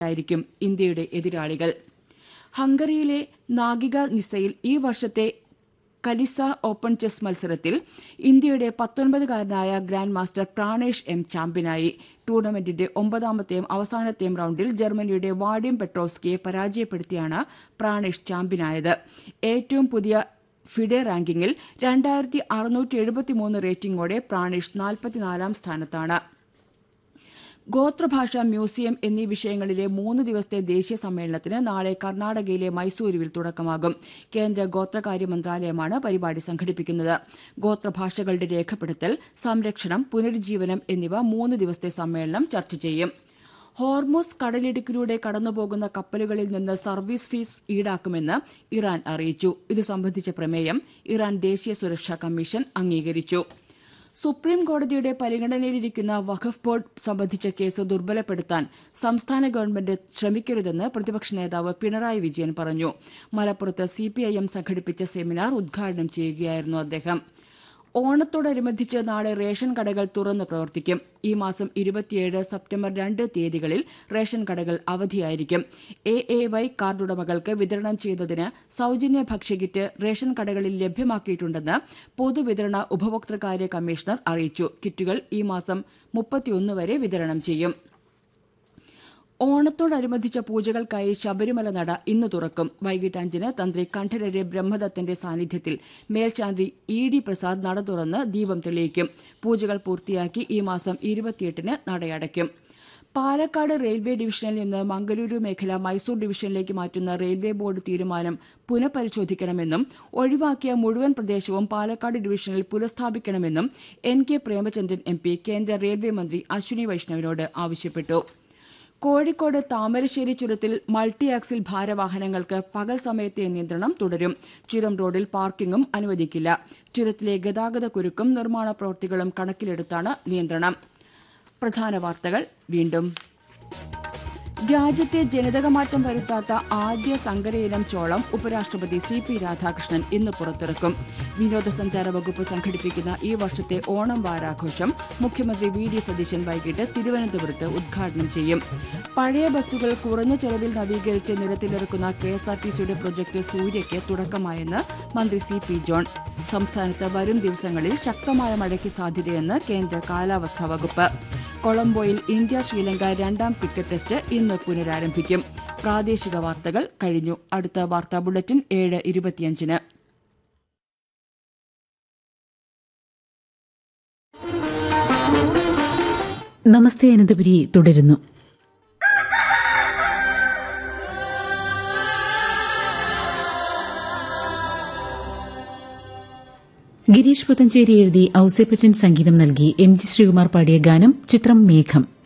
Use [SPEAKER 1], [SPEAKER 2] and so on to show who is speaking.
[SPEAKER 1] ായിരിക്കും ഇന്ത്യയുടെ എതിരാളികൾ ഹംഗറിയിലെ നാഗിക നിസയിൽ ഈ വർഷത്തെ കലിസ ഓപ്പൺ ചെസ് മത്സരത്തിൽ ഇന്ത്യയുടെ പത്തൊൻപതുകാരനായ ഗ്രാൻഡ് മാസ്റ്റർ പ്രാണേഷ് എം ചാമ്പ്യനായി ടൂർണമെന്റിന്റെ ഒമ്പതാമത്തെയും അവസാനത്തെയും റൌണ്ടിൽ ജർമ്മനിയുടെ വാഡിം പെട്രോസ്കിയെ പരാജയപ്പെടുത്തിയാണ് പ്രാണേഷ് ചാമ്പ്യനായത് ഏറ്റവും പുതിയ ഫിഡെ റാങ്കിങ്ങിൽ രണ്ടായിരത്തി അറുന്നൂറ്റി എഴുപത്തിമൂന്ന് റേറ്റിംഗോടെ പ്രാണേഷ് നാൽപ്പത്തിനാലാം സ്ഥാനത്താണ് ഗോത്രഭാഷ മ്യൂസിയം എന്നീ വിഷയങ്ങളിലെ മൂന്ന് ദിവസത്തെ ദേശീയ സമ്മേളനത്തിന് നാളെ കർണാടകയിലെ മൈസൂരുവിൽ തുടക്കമാകും കേന്ദ്ര ഗോത്രകാര്യ മന്ത്രാലയമാണ് പരിപാടി സംഘടിപ്പിക്കുന്നത് ഗോത്രഭാഷകളുടെ രേഖപ്പെടുത്തൽ സംരക്ഷണം പുനരുജ്ജീവനം എന്നിവ മൂന്ന് ദിവസത്തെ സമ്മേളനം ചർച്ച ചെയ്യും ഹോർമോസ് കടലിടുക്കിലൂടെ കടന്നുപോകുന്ന കപ്പലുകളിൽ നിന്ന് സർവീസ് ഫീസ് ഈടാക്കുമെന്ന് ഇറാൻ അറിയിച്ചു ഇതു സംബന്ധിച്ച പ്രമേയം ഇറാൻ ദേശീയ സുരക്ഷാ കമ്മീഷൻ അംഗീകരിച്ചു സുപ്രീം കോടതിയുടെ പരിഗണനയിലിരിക്കുന്ന വഖഫ് ബോർഡ് സംബന്ധിച്ച കേസ് ദുർബലപ്പെടുത്താൻ സംസ്ഥാന ഗവൺമെന്റ് ശ്രമിക്കരുതെന്ന് പ്രതിപക്ഷ നേതാവ് പിണറായി വിജയൻ പറഞ്ഞു മലപ്പുറത്ത് സിപിഐഎം സംഘടിപ്പിച്ച സെമിനാർ ഉദ്ഘാടനം ചെയ്യുകയായിരുന്നു അദ്ദേഹം ഓണത്തോടനുബന്ധിച്ച് നാളെ റേഷൻ കടകൾ തുറന്ന് പ്രവർത്തിക്കും ഈ മാസം ഇരുപത്തിയേഴ് സെപ്റ്റംബർ രണ്ട് തീയതികളിൽ റേഷൻ കടകൾ അവധിയായിരിക്കും എ എ വൈ കാർഡുടമകൾക്ക് വിതരണം ചെയ്യുന്നതിന് സൌജന്യ ഭക്ഷ്യകിറ്റ് റേഷൻ കടകളിൽ ലഭ്യമാക്കിയിട്ടുണ്ടെന്ന് പൊതുവിതരണ ഉപഭോക്തൃകാര്യ കമ്മീഷണർ അറിയിച്ചു കിറ്റുകൾ ഈ മാസം മുപ്പത്തിയൊന്ന് വരെ വിതരണം ചെയ്യും ഓണത്തോടനുബന്ധിച്ച പൂജകൾക്കായി ശബരിമല നട ഇന്ന് തുറക്കും വൈകിട്ട് അഞ്ചിന് തന്ത്രി കണ്ഠരര് ബ്രഹ്മദത്തന്റെ സാന്നിധ്യത്തിൽ മേൽശാന്തി ഇ ഡി പ്രസാദ് നട തുറന്ന് ദീപം തെളിയിക്കും പൂജകൾ പൂർത്തിയാക്കി ഈ മാസം ഇരുപത്തിയെട്ടിന് നടയടയ്ക്കും പാലക്കാട് റെയിൽവേ ഡിവിഷനിൽ നിന്ന് മംഗലൂരു മേഖല മൈസൂർ ഡിവിഷനിലേക്ക് മാറ്റുന്ന റെയിൽവേ ബോർഡ് തീരുമാനം പുനഃപരിശോധിക്കണമെന്നും ഒഴിവാക്കിയ മുഴുവൻ പ്രദേശവും പാലക്കാട് ഡിവിഷനിൽ പുനഃസ്ഥാപിക്കണമെന്നും N K Premachandran M P കേന്ദ്ര റെയിൽവേ മന്ത്രി അശ്വിനി വൈഷ്ണവിനോട് ആവശ്യപ്പെട്ടു കോഴിക്കോട് താമരശ്ശേരി ചുരത്തിൽ മൾട്ടി ആക്സിൽ ഭാരവാഹനങ്ങൾക്ക് പകൽ സമയത്തെ നിയന്ത്രണം തുടരും ചുരം റോഡിൽ പാർക്കിംഗും അനുവദിക്കില്ല ചുരത്തിലെ ഗതാഗത കുരുക്കും നിർമ്മാണ പ്രവൃത്തികളും കണക്കിലെടുത്താണ് നിയന്ത്രണം പ്രധാന വാർത്തകൾ വീണ്ടും രാജ്യത്തെ ജനിതകമാറ്റം വരുത്താത്ത ആദ്യ സങ്കരയിനം ചോളം ഉപരാഷ്ട്രപതി സി പി രാധാകൃഷ്ണൻ ഇന്ന് പുറത്തിറക്കും വിനോദസഞ്ചാര വകുപ്പ് സംഘടിപ്പിക്കുന്ന ഈ വർഷത്തെ ഓണം വാരാഘോഷം മുഖ്യമന്ത്രി വി ഡി സതീശൻ വൈകിട്ട് തിരുവനന്തപുരത്ത് ഉദ്ഘാടനം ചെയ്യും പഴയ ബസ്സുകൾ കുറഞ്ഞ ചെലവിൽ നവീകരിച്ച് നിരത്തിലിറക്കുന്ന കെ എസ് ആർ ടി സിയുടെ പ്രൊജക്ട് സൂര്യയ്ക്ക് തുടക്കമായെന്ന് മന്ത്രി സി പി ജോൺ സംസ്ഥാനത്ത് വരും ദിവസങ്ങളിൽ ശക്തമായ മഴയ്ക്ക് സാധ്യതയെന്ന് കേന്ദ്ര കാലാവസ്ഥാ വകുപ്പ് കൊളംബോയിൽ ഇന്ത്യ ശ്രീലങ്ക രണ്ടാം ക്രിക്കറ്റ് ടെസ്റ്റ് ഇന്ന് പുനരാരംഭിക്കും പ്രാദേശിക വാർത്തകൾ കഴിഞ്ഞു അടുത്ത വാർത്താ ബുള്ളറ്റിൻ ഏഴ് ഇരുപത്തിയഞ്ചിന്
[SPEAKER 2] നമസ്തേ അനന്തപുരി തുടരുന്നു ഗിരീഷ് പുത്തഞ്ചേരി എഴുതി ഔസേപ്പച്ചൻ സംഗീതം നൽകി എം ജി ശ്രീകുമാർ പാടിയ ഗാനം ചിത്രം മേഘം